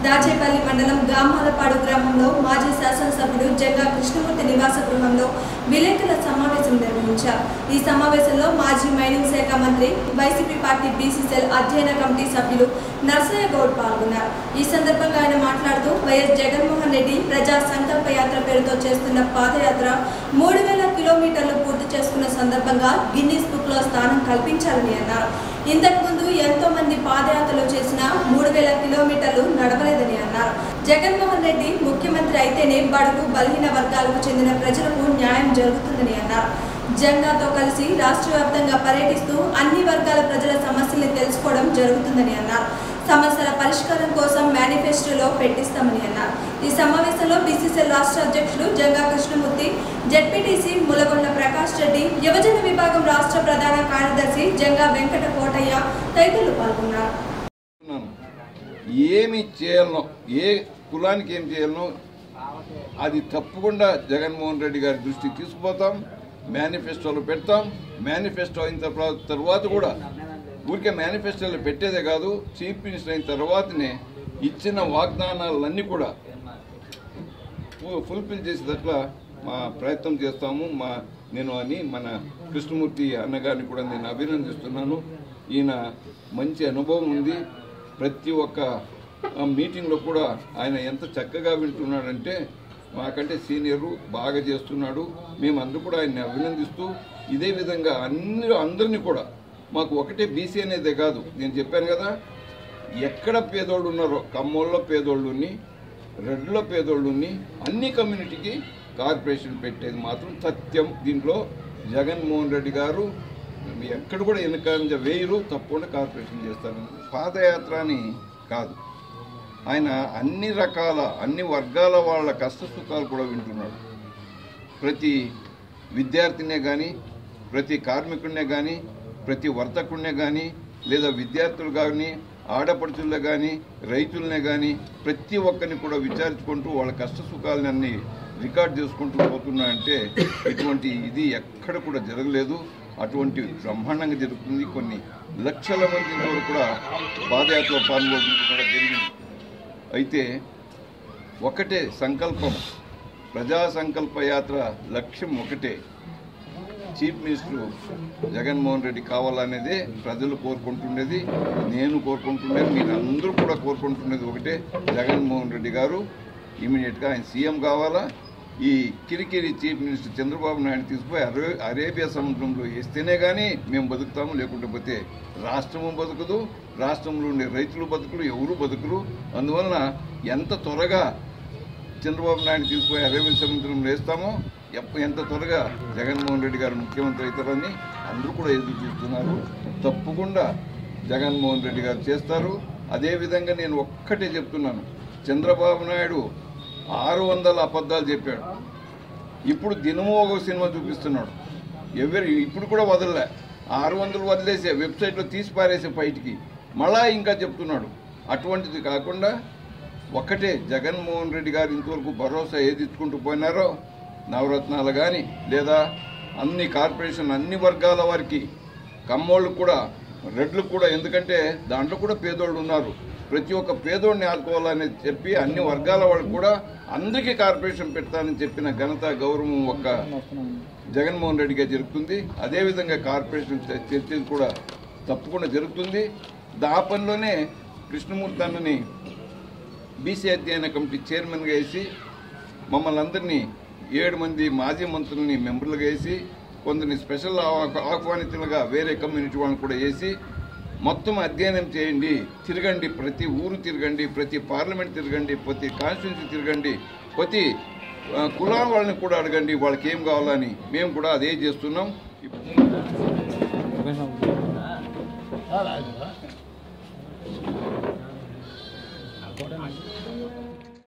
దాచేపల్లి మండలం గామాలపాడు గ్రామంలో మాజీ శాసనసభ్యుడు జంగా కృష్ణమూర్తి నివాస గృహంలో విలేకరుల సమావేశం నిర్వహించారు ఈ సమావేశంలో మాజీ మైనింగ్ శాఖ మంత్రి వైసీపీ పార్టీ బీసీసీఎల్ అధ్యయన కమిటీ సభ్యులు నర్సయ్య గౌడ్ పాల్గొన్నారు ఈ సందర్భంగా ఆయన మాట్లాడుతూ వైఎస్ జగన్మోహన్ రెడ్డి ప్రజా సంకల్ప యాత్ర పేరుతో చేస్తున్న పాదయాత్ర మూడు వేల కిలోమీటర్లు పూర్తి చేసుకున్న సందర్భంగా గిన్నీస్ బుక్ లో స్థానం కల్పించాలని అన్నారు ఇంతకుముందు ఎంతో మంది పాదయాత్రలు చేసిన మూడు వేల కిలోమీటర్లు నడవలేదని అన్నారు జగన్మోహన్ రెడ్డి ముఖ్యమంత్రి అయితేనే బడుగు బలహీన వర్గాలకు చెందిన ప్రజలకు న్యాయం జరుగుతుందని అన్నారు జెండాతో కలిసి రాష్ట్ర వ్యాప్తంగా పర్యటిస్తూ అన్ని వర్గాల ప్రజల సమస్యల్ని తెలుసుకోవడం జరుగుతుందని అన్నారు సమస్యల పరిష్కారం కోసం మేనిఫెస్టోలో పెట్టిస్తామని అన్నారు ఈ సమావేశంలో బీసీసీఎల్ రాష్ట్ర అధ్యక్షులు జంగా కృష్ణమూర్తి జెడ్పీటీసీ ములగొండ ప్రకాష్ రెడ్డి యువజన విభాగం రాష్ట్ర ప్రధాన కార్యదర్శి జంగా వెంకట కోటయ్య తదితరులు పాల్గొన్నారు చెప్తున్నాను. ఏమి చేయాలనో ఏ కులానికి ఏం చేయాలనో అది తప్పకుండా జగన్మోహన్ రెడ్డి గారి దృష్టికి తీసుకుపోతాం మేనిఫెస్టోలో పెడతాం మేనిఫెస్టో అయిన తర్వా- తర్వాత కూడా ఊరికే మేనిఫెస్టోలో పెట్టేదే కాదు చీఫ్ మినిస్టర్ అయిన తర్వాతనే ఇచ్చిన వాగ్దానాలన్నీ కూడా ఫు- ఫుల్ఫిల్ చేసేటట్ల మా ప్రయత్నం చేస్తాము మా నేను అని మన కృష్ణమూర్తి అన్నగారిని కూడా నేను అభినందిస్తున్నాను ఈయన మంచి అనుభవం ఉంది ప్రతి ఒక్క ఆ, మీటింగ్లో కూడా ఆయన ఎంత చక్కగా వింటున్నాడంటే మాకంటే సీనియరు బాగా చేస్తున్నాడు మేమందరూ కూడా ఆయన్ని అభినందిస్తూ ఇదే విధంగా అన్ని అందరినీ కూడా మాకు ఒకటే బీసీ అనేదే కాదు నేను చెప్పాను కదా ఎక్కడ పేదోళ్ళు ఉన్నారో కమ్మోళ్ళలో పేదోళ్ళుని రెడ్లో పేదోళ్ళుని అన్ని కమ్యూనిటీకి కార్పొరేషన్ పెట్టేది మాత్రం సత్యం దీంట్లో జగన్మోహన్ రెడ్డి గారు ఎక్కడ కూడా వెనకంజ వేయరు తప్పకుండా కార్పొరేషన్ చేస్తారు పాదయాత్ర అని కాదు ఆయన అన్ని రకాల అన్ని వర్గాల వాళ్ళ కష్ట సుఖాలు కూడా వింటున్నాడు ప్రతి విద్యార్థినే కానీ ప్రతి కార్మికుడినే కానీ ప్రతి వర్తకుడినే కానీ లేదా విద్యార్థులు కానీ ఆడపడుచులే కానీ రైతులనే కానీ ప్రతి ఒక్కరిని కూడా విచారించుకుంటూ వాళ్ళ కష్ట సుఖాలని అన్ని రికార్డ్ చేసుకుంటూ పోతున్నా అంటే ఇటువంటి ఇది ఎక్కడ కూడా జరగలేదు అటువంటి బ్రహ్మాండంగా జరుగుతుంది కొన్ని లక్షల మంది ఇంతవరకు కూడా పాదయాత్రలో పాల్గొనడం కూడా జరిగింది అయితే ఒకటే సంకల్పం ప్రజా సంకల్ప యాత్ర లక్ష్యం ఒకటే చీఫ్ మినిస్టర్ జగన్మోహన్ రెడ్డి కావాలనేదే ప్రజలు కోరుకుంటుండేది నేను కోరుకుంటుండేది మీరు అందరూ కూడా కోరుకుంటున్నది ఒకటే జగన్మోహన్ రెడ్డి గారు ఇమీడియట్గా ఆయన సీఎం కావాలా ఈ కిరికిరి చీఫ్ మినిస్టర్ చంద్రబాబు నాయుడు తీసుకుపోయి అరే అరేబియా సముద్రంలో వేస్తేనే కానీ మేము బతుకుతాము లేకుంటే పోతే రాష్ట్రము బతుకదు రాష్ట్రంలో ఉండే రైతులు బతుకులు ఎవరు బతుకులు అందువలన ఎంత త్వరగా చంద్రబాబు నాయుడు తీసుకుపోయి అరేబియా సముద్రంలో వేస్తామో ఎప్ప- ఎంత త్వరగా జగన్మోహన్ రెడ్డి గారు ముఖ్యమంత్రి అవుతారని అందరూ కూడా ఎదురు చూస్తున్నారు తప్పకుండా జగన్మోహన్ రెడ్డి గారు చేస్తారు అదేవిధంగా నేను ఒక్కటే చెప్తున్నాను చంద్రబాబు నాయుడు ఆరు వందల అబద్ధాలు చెప్పాడు ఇప్పుడు దినము ఒక సినిమా చూపిస్తున్నాడు ఎవరు ఇప్పుడు కూడా వదలలే ఆరు వందలు వదిలేసే వెబ్సైట్లో తీసి పారేసే బయటికి మళ్ళా ఇంకా చెప్తున్నాడు అటువంటిది కాకుండా ఒక్కటే జగన్మోహన్ రెడ్డి గారు ఇంతవరకు భరోసా ఏది ఇచ్చుకుంటూ పోయినారో నవరత్నాలు కానీ లేదా అన్ని కార్పొరేషన్ అన్ని వర్గాల వారికి కమ్మోళ్ళు కూడా రెడ్లు కూడా ఎందుకంటే దాంట్లో కూడా పేదోళ్ళు ఉన్నారు ప్రతి ఒక్క పేదోడిని ఆదుకోవాలని చెప్పి అన్ని వర్గాల వాళ్ళు కూడా అందరికీ కార్పొరేషన్ పెడతానని చెప్పిన ఘనత గౌరవం ఒక్క జగన్మోహన్ రెడ్డిగా జరుగుతుంది అదేవిధంగా కార్పొరేషన్ చ- చర్చలు కూడా తప్పకుండా జరుగుతుంది దా పనిలోనే కృష్ణమూర్తి అన్నని బీసీ అధ్యయన కమిటీ చైర్మన్గా వేసి మమ్మల్ని అందరినీ ఏడు మంది మాజీ మంత్రుల్ని మెంబర్లుగా వేసి కొందరిని స్పెషల్ ఆహ్వా- ఆహ్వానితులుగా వేరే కమ్యూనిటీ వాళ్ళని కూడా వేసి మొత్తం అధ్యయనం చేయండి తిరగండి ప్రతి ఊరు తిరగండి ప్రతి పార్లమెంట్ తిరగండి ప్రతి కాన్స్టిట్యూన్సీ తిరగండి ప్రతి ఆ, కులాల వాళ్ళని కూడా అడగండి వాళ్ళకి ఏం కావాలని మేము కూడా అదే చేస్తున్నాం